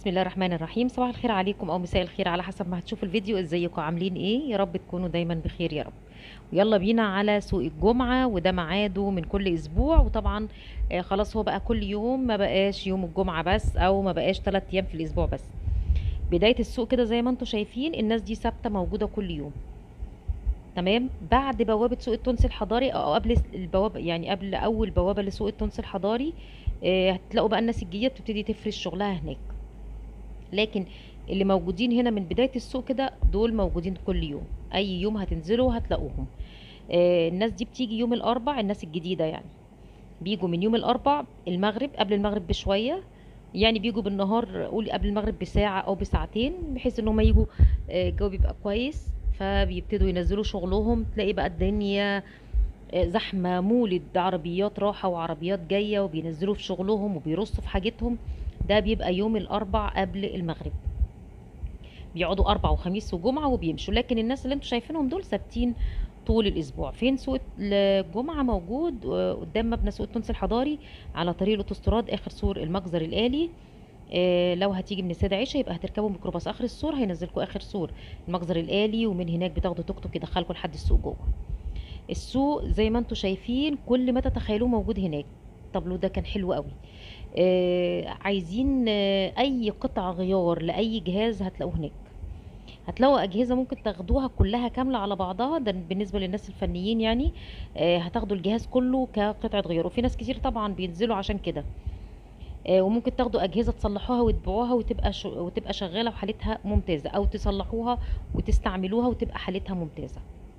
بسم الله الرحمن الرحيم صباح الخير عليكم او مساء الخير على حسب ما هتشوفوا الفيديو ازيكم عاملين ايه يا رب تكونوا دايما بخير يا رب ويلا بينا على سوق الجمعة وده ميعاده من كل اسبوع وطبعا آه خلاص هو بقى كل يوم ما بقاش يوم الجمعة بس او ما بقاش 3 ايام في الاسبوع بس بداية السوق كده زي ما انتم شايفين الناس دي ثابتة موجودة كل يوم تمام بعد بوابة سوق التونسي الحضاري او قبل البوابة يعني قبل اول بوابة لسوق التونسي الحضاري آه هتلاقوا بقى الناس الجديدة بتبتدي تفرش شغلها هناك لكن اللي موجودين هنا من بداية السوق كده دول موجودين كل يوم اي يوم هتنزلوا هتلاقوهم آه الناس دي بتيجي يوم الاربع الناس الجديدة يعني بيجوا من يوم الاربع المغرب قبل المغرب بشوية يعني بيجوا بالنهار قول قبل المغرب بساعة او بساعتين بحيث ان هم يجوا آه، الجو بيبقى كويس فبيبتدوا ينزلوا شغلهم تلاقي بقى الدنيا آه، زحمة مولد عربيات راحة وعربيات جاية وبينزلوا في شغلهم وبيرصوا في حاجتهم ده بيبقى يوم الأربع قبل المغرب بيقعدوا أربع وخميس وجمعة وبيمشوا لكن الناس اللي انتوا شايفينهم دول ثابتين طول الأسبوع فين سوق الجمعة موجود آه، قدام مبنى سوق التونسي الحضاري على طريق الأوتوستراد آخر سور المجزر الآلي آه، لو هتيجي من السيدة عيشة يبقى هتركبوا ميكروباص آخر السور هينزلكوا آخر سور المجزر الآلي ومن هناك بتاخدوا توك توك يدخلكوا لحد السوق جوه السوق زي ما انتوا شايفين كل ما تتخيلوه موجود هناك الطابلو ده كان حلو قوي آه عايزين آه اي قطع غيار لاي جهاز هتلاقوه هناك هتلاقوا اجهزه ممكن تاخدوها كلها كامله على بعضها ده بالنسبه للناس الفنيين يعني آه هتاخدوا الجهاز كله كقطعه غيار وفي ناس كتير طبعا بينزلوا عشان كده آه وممكن تاخدوا اجهزه تصلحوها وتبيعوها وتبقى ش... وتبقى شغاله وحالتها ممتازه او تصلحوها وتستعملوها وتبقى حالتها ممتازه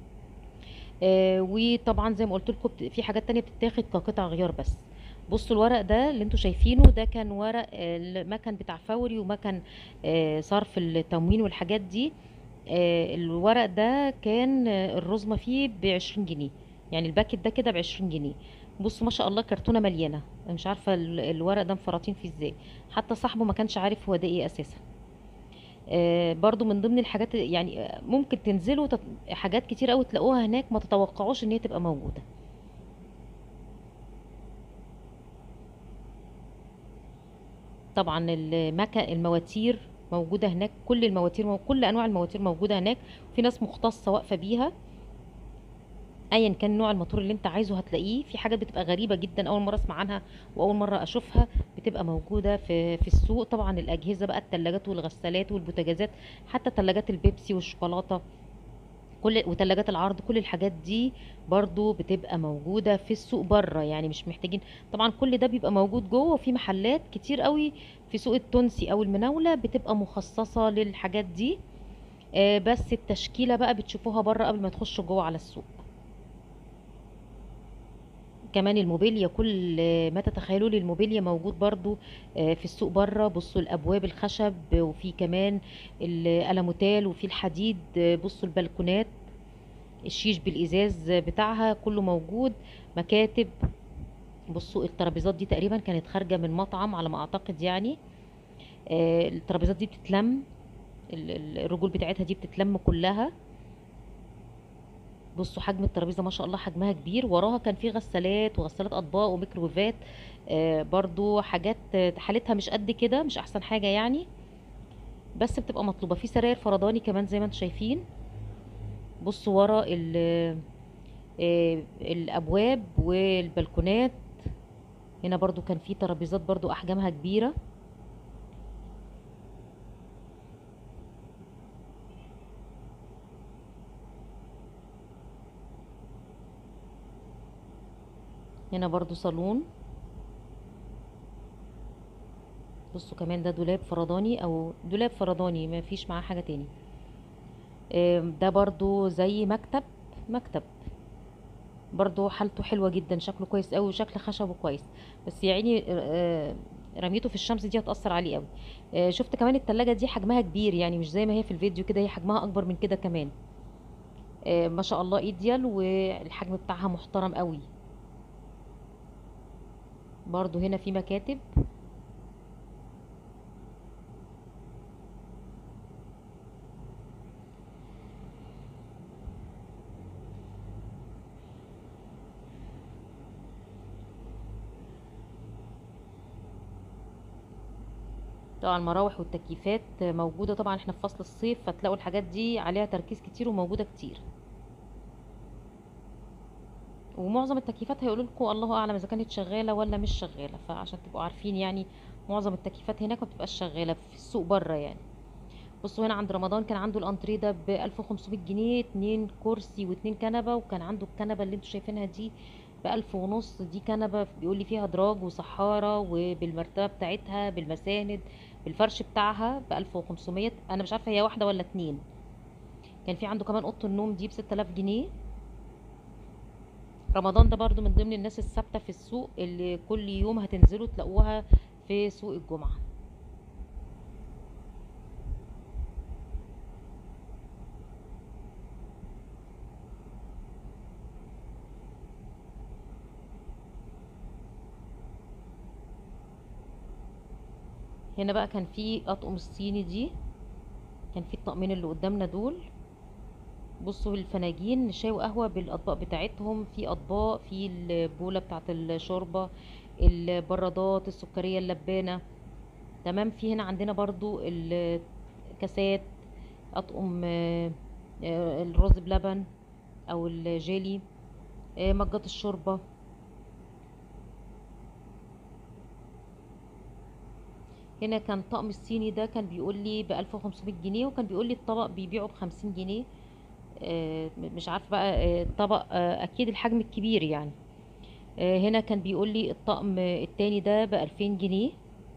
آه وطبعا زي ما قلت لكم في حاجات تانية بتتاخد كقطع غيار بس بصوا الورق ده اللي انتوا شايفينه ده كان ورق آه، المكن بتاع فوري ومكن آه، صرف التموين والحاجات دي آه، الورق ده كان آه، الرزمة فيه بعشرين جنيه يعني الباكت ده كده بعشرين جنيه بصوا ما شاء الله كرتونة مليانة أنا مش عارفة ال- الورق ده مفرطين فيه ازاي حتى صاحبه ما كانش عارف هو ده ايه اساسا آه، برضو من ضمن الحاجات يعني آه، ممكن تنزلوا تت- حاجات كتير قوي تلاقوها هناك ما تتوقعوش ان هي تبقى موجودة طبعا المكن المواتير موجودة هناك كل المواتير مو... كل انواع المواتير موجودة هناك في ناس مختصة واقفة بيها ايا كان نوع الموتور اللي انت عايزه هتلاقيه في حاجات بتبقى غريبة جدا اول مرة اسمع عنها واول مرة اشوفها بتبقى موجودة في في السوق طبعا الاجهزة بقى التلاجات والغسالات والبوتاجازات حتى تلاجات البيبسي والشوكولاتة كل وتلاجات العرض كل الحاجات دي برضو بتبقى موجودة في السوق بره يعني مش محتاجين طبعا كل ده بيبقى موجود جوه وفي محلات كتير قوي في سوق التونسي او المناولة بتبقى مخصصة للحاجات دي آه، بس التشكيلة بقى بتشوفوها بره قبل ما تخشوا جوه على السوق كمان الموبيليا كل ما تتخيلوا لي الموبيليا موجود برضو آه، في السوق بره بصوا الابواب الخشب وفي كمان الالموتال وفي الحديد آه، بصوا البلكونات الشيش بالازاز بتاعها كله موجود مكاتب بصوا الترابيزات دي تقريبا كانت خارجه من مطعم على ما اعتقد يعني آه، الترابيزات دي بتتلم ال- ال- الرجول بتاعتها دي بتتلم كلها بصوا حجم الترابيزه ما شاء الله حجمها كبير وراها كان في غسالات وغسالات اطباق وميكروويفات آه، برضو حاجات آه، حالتها مش قد كده مش احسن حاجه يعني بس بتبقى مطلوبه في سراير فرداني كمان زي ما انتم شايفين بصوا ورا ال آه، الابواب والبلكونات هنا برضو كان في ترابيزات برضو احجامها كبيره هنا برضو صالون بصوا كمان ده دولاب فرداني او دولاب فرداني ما فيش معاه حاجه تاني آم، ده برضو زي مكتب مكتب برضو حالته حلوة جدا شكله كويس قوي وشكل خشبه كويس بس يعني آه، رميته في الشمس دي هتأثر عليه قوي آه، شفت كمان التلاجة دي حجمها كبير يعني مش زي ما هي في الفيديو كده هي حجمها اكبر من كده كمان آه، ما شاء الله ايديال والحجم بتاعها محترم قوي برضو هنا في مكاتب طبعا المراوح والتكييفات موجودة طبعا احنا في فصل الصيف فتلاقوا الحاجات دي عليها تركيز كتير وموجودة كتير ومعظم التكييفات هيقولوا لكم الله اعلم اذا كانت شغاله ولا مش شغاله فعشان تبقوا عارفين يعني معظم التكييفات هناك ما بتبقاش شغاله في السوق بره يعني بصوا هنا عند رمضان كان عنده الانتريه ده ب 1500 جنيه اتنين كرسي واتنين كنبه وكان عنده الكنبه اللي انتوا شايفينها دي بألف ونص دي كنبة بيقول لي فيها دراج وصحارة وبالمرتبة بتاعتها بالمساند بالفرش بتاعها بألف وخمسمية أنا مش عارفة هي واحدة ولا اتنين كان في عنده كمان أوضة النوم دي بستة آلاف جنيه رمضان ده برضو من ضمن الناس الثابتة في السوق اللي كل يوم هتنزلوا تلاقوها في سوق الجمعة هنا بقى كان في اطقم الصيني دي كان في الطقمين اللي قدامنا دول بصوا الفناجين شاي وقهوة بالاطباق بتاعتهم في اطباق في البولة بتاعت الشوربة البرادات السكرية اللبانة تمام في هنا عندنا برضو الكاسات اطقم آه، آه، الرز بلبن او الجيلي آه، مجات الشوربة هنا كان طقم الصيني ده كان بيقول لي ب 1500 جنيه وكان بيقول لي الطبق بيبيعه ب 50 جنيه آه، مش عارفه بقى آه، الطبق آه، اكيد الحجم الكبير يعني آه، هنا كان بيقول لي الطقم التاني ده ب 2000 جنيه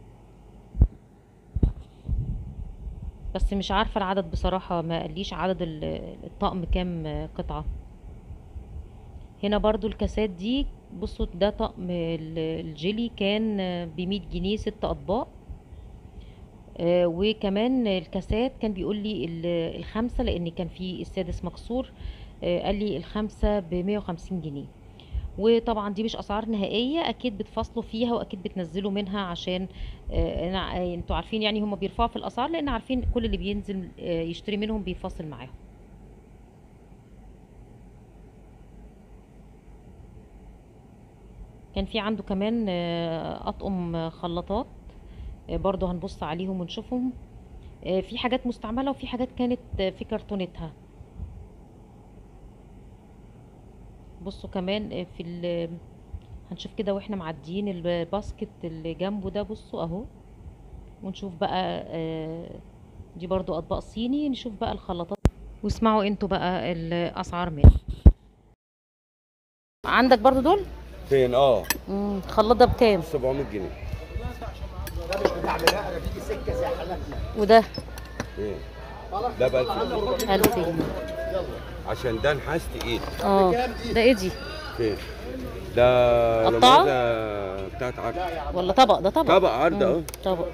بس مش عارفه العدد بصراحه ما قاليش عدد ال- الطقم كام قطعه هنا برضو الكاسات دي بصوا ده طقم ال- الجيلي كان ب 100 جنيه ست اطباق آه، وكمان الكاسات كان بيقول لي ال- الخمسة لان كان في السادس مكسور آه، قال لي الخمسة ب 150 جنيه وطبعا دي مش اسعار نهائية اكيد بتفاصلوا فيها واكيد بتنزلوا منها عشان آه، أنا- آه، انتوا عارفين يعني هم بيرفعوا في الاسعار لان عارفين كل اللي بينزل آه، يشتري منهم بيفاصل معاهم كان في عنده كمان آه، اطقم خلاطات آه، برضو هنبص عليهم ونشوفهم آه، في حاجات مستعملة وفي حاجات كانت آه، في كرتونتها بصوا كمان آه، في ال هنشوف كده واحنا معديين الباسكت اللي جنبه ده بصوا اهو ونشوف بقى آه، دي برضو اطباق صيني نشوف بقى الخلاطات واسمعوا انتوا بقى الاسعار منها عندك برضو دول فين اه مم، الخلاط ده بكام 700 جنيه وده ايه ده بقى الفل. 1000 جنيه عشان ده نحاس تقيل اه ده ايه دي فين ده قطعة؟ رمادة بتاعت عرض ولا طبق ده طبق طبق عرض اهو مم، طبق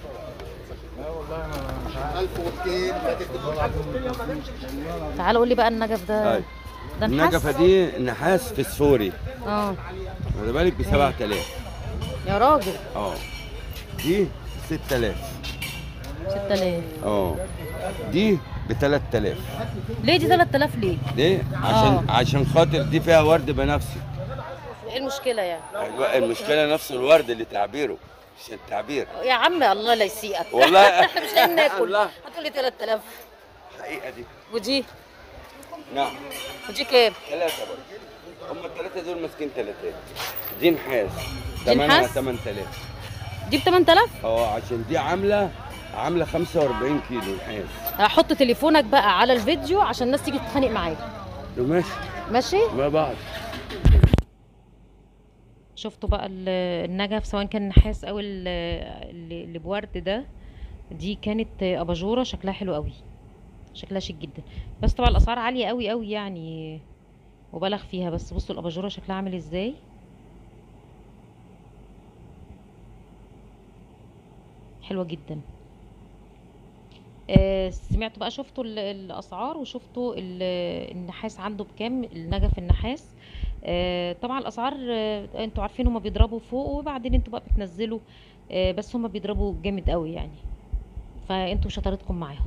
تعال قول لي بقى النجف ده أيوة. ده نحاس النجفة دي نحاس فسفوري اه خد بالك ب 7000 يا راجل اه دي 6000 6000 اه دي ب 3000 ليه دي 3000 ليه؟ ليه؟ عشان آه. عشان خاطر دي فيها ورد بنفسي ايه المشكلة يعني؟ أيوة، المشكلة نفس الورد اللي تعبيره مش التعبير يا عم الله لا يسيئك والله احنا مش لاقيين ناكل الله. هتقول لي 3000 الحقيقة دي ودي نعم ودي كام؟ ثلاثة برضه هم الثلاثة دول ماسكين ثلاثات دي نحاس دي ثمنها نحاس؟ 8000 دي ب 8000 اه عشان دي عاملة عاملة 45 كيلو نحاس هحط تليفونك بقى على الفيديو عشان الناس تيجي تتخانق معاك ماشي ماشي؟ مع بعض شفتوا بقى ال- النجف سواء كان نحاس او ال- اللي اللي بورد ده دي كانت اباجوره شكلها حلو قوي شكلها شيك جدا بس طبعا الاسعار عاليه قوي قوي يعني وبالغ فيها بس بصوا الاباجوره شكلها عامل ازاي حلوه جدا آه، سمعتوا بقى شفتوا ال- الاسعار وشفتوا ال- النحاس عنده بكام النجف النحاس آه، طبعا الاسعار آه، انتوا عارفين هما بيضربوا فوق وبعدين انتوا بقى بتنزلوا آه، بس هما بيضربوا جامد قوي يعني فانتوا شطارتكم معاهم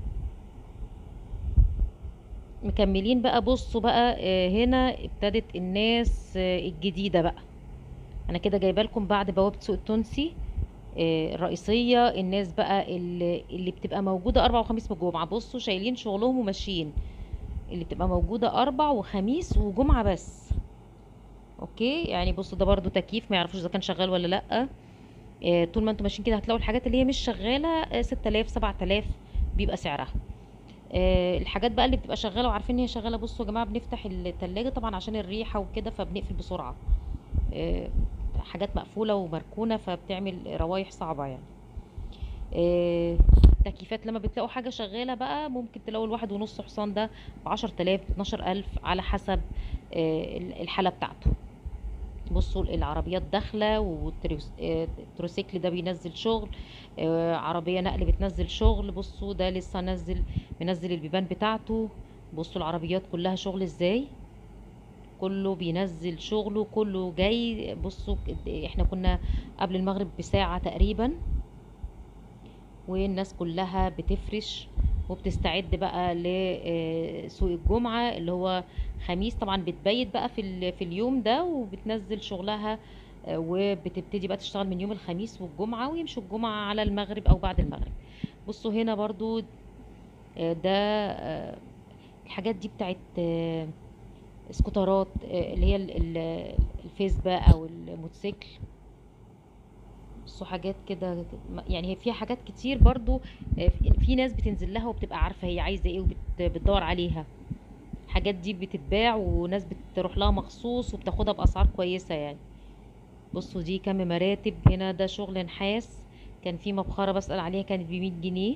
مكملين بقى بصوا بقى آه، هنا ابتدت الناس آه، الجديدة بقى انا كده جايبه لكم بعد بوابة سوق التونسي آه، الرئيسيه الناس بقى اللي, اللي بتبقى موجوده اربع وخميس والجمعه بصوا شايلين شغلهم وماشيين اللي بتبقى موجوده اربع وخميس وجمعه بس اوكي يعني بصوا ده برضو تكييف ما يعرفوش اذا كان شغال ولا لا آه، طول ما انتم ماشيين كده هتلاقوا الحاجات اللي هي مش شغاله آه، 6000 7000 بيبقى سعرها آه، الحاجات بقى اللي بتبقى شغاله وعارفين ان هي شغاله بصوا يا جماعه بنفتح التلاجة طبعا عشان الريحه وكده فبنقفل بسرعه آه، حاجات مقفوله ومركونه فبتعمل روايح صعبه يعني آه، تكييفات لما بتلاقوا حاجه شغاله بقى ممكن تلاقوا الواحد ونص حصان ده ب 10000 12000 على حسب آه، الحاله بتاعته بصوا العربيات داخله والتروسيكل ده بينزل شغل آه، عربيه نقل بتنزل شغل بصوا ده لسه نزل منزل البيبان بتاعته بصوا العربيات كلها شغل ازاي كله بينزل شغله كله جاي بصوا ك- احنا كنا قبل المغرب بساعة تقريبا والناس كلها بتفرش وبتستعد بقى لسوق الجمعة اللي هو خميس طبعا بتبيت بقى في, ال- في اليوم ده وبتنزل شغلها آه، وبتبتدي بقى تشتغل من يوم الخميس والجمعة ويمشوا الجمعة على المغرب أو بعد المغرب بصوا هنا برضو آه، ده آه، الحاجات دي بتاعت آه، سكوترات آه، اللي هي ال- ال- الفيسبا او الموتوسيكل بصوا حاجات كده يعني هي فيها حاجات كتير برضو آه، في في ناس بتنزل لها وبتبقى عارفة هي عايزة ايه وبتدور عليها الحاجات دي بتتباع وناس بتروح لها مخصوص وبتاخدها بأسعار كويسة يعني بصوا دي كم مراتب هنا ده شغل نحاس كان في مبخرة بسأل عليها كانت بمية جنيه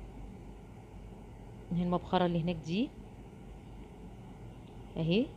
هي المبخرة اللي هناك دي اهي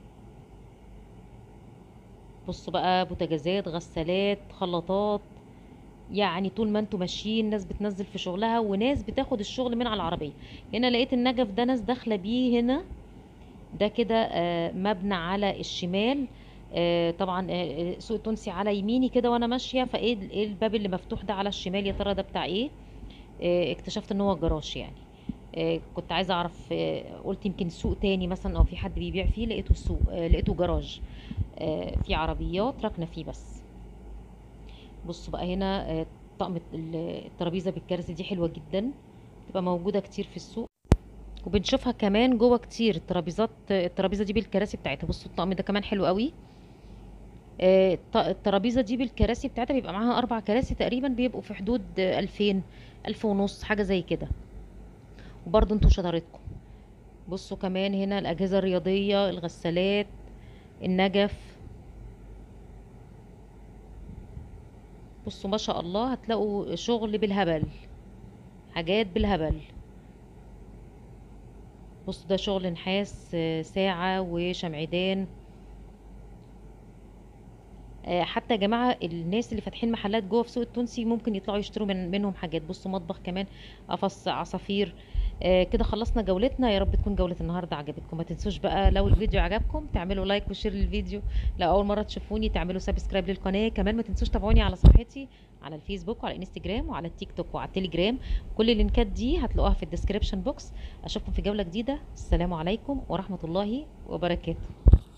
بصوا بقى بوتاجازات غسالات خلاطات يعني طول ما انتوا ماشيين ناس بتنزل في شغلها وناس بتاخد الشغل من على العربية هنا لقيت النجف ده ناس داخلة بيه هنا ده كده آه، مبنى على الشمال آه، طبعا آه، السوق التونسي على يميني كده وانا ماشية فايه ال- ايه الباب اللي مفتوح ده على الشمال يا ترى ده بتاع ايه آه، اكتشفت ان هو جراج يعني آه، كنت عايزة اعرف آه، قلت يمكن سوق تاني مثلا او في حد بيبيع فيه لقيته سوق آه، لقيته جراج آه، في عربيات راكنة فيه بس بصوا بقى هنا آه، طقم ال- الترابيزة بالكراسي دي حلوة جدا بتبقى موجودة كتير في السوق وبنشوفها كمان جوه كتير الترابيزات الترابيزة دي بالكراسي بتاعتها بصوا الطقم ده كمان حلو قوي آه، الط- الترابيزة دي بالكراسي بتاعتها بيبقى معاها أربع كراسي تقريبا بيبقوا في حدود آه، ألفين ألف ونص حاجة زي كده وبرضه انتوا شطارتكم بصوا كمان هنا الأجهزة الرياضية الغسالات النجف بصوا ما شاء الله هتلاقوا شغل بالهبل حاجات بالهبل بصوا ده شغل نحاس آه، ساعة وشمعدان آه، حتى يا جماعة الناس اللي فاتحين محلات جوه في سوق التونسي ممكن يطلعوا يشتروا من منهم حاجات بصوا مطبخ كمان قفص عصافير آه، كده خلصنا جولتنا يا رب تكون جولة النهاردة عجبتكم ما تنسوش بقى لو الفيديو عجبكم تعملوا لايك وشير للفيديو لو أول مرة تشوفوني تعملوا سبسكرايب للقناة كمان ما تنسوش تابعوني على صفحتي على الفيسبوك وعلى الانستجرام وعلى التيك توك وعلى التليجرام كل اللينكات دي هتلاقوها في الديسكريبشن بوكس اشوفكم في جولة جديدة السلام عليكم ورحمة الله وبركاته